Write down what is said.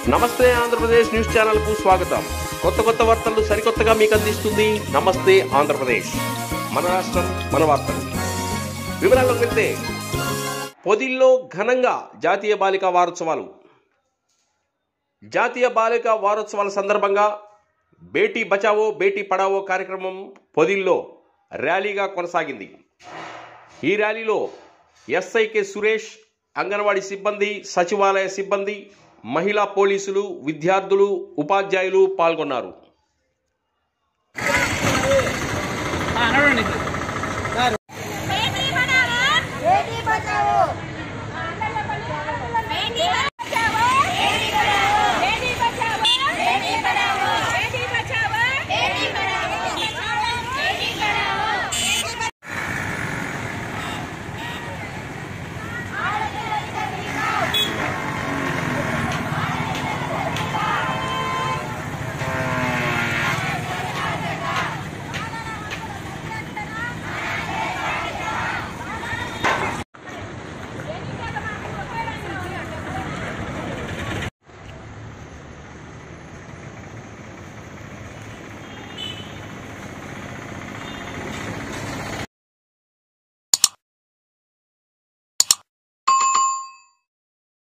నమస్తే Andhra Pradesh news channel కు స్వాగతం కొత్త కొత్త వార్తలు సరికొత్తగా మీకు అందిస్తుంది నమస్తే ఆంధ్రప్రదేశ్ మన రాష్ట్రం మన వార్తలు వివరాల్లోకి వెళ్తే పొదిల్లో ఘనంగా జాతీయ బాలికా వారోత్సవాలు జాతీయ బాలికా వారోత్సవాల సందర్భంగా బేటీ బచావో బేటీ పడావో కార్యక్రమం పొదిల్లో ర్యాలీగా కొనసాగింది ఈ ర్యాలీలో ఎస్ఐకే సురేష్ అంగన్వాడీ సిబ్బంది సచివాలయ సిబ్బంది మహిళా పోలీసులు విద్యార్థులు ఉపాధ్యాయులు పాల్గొన్నారు నడవండి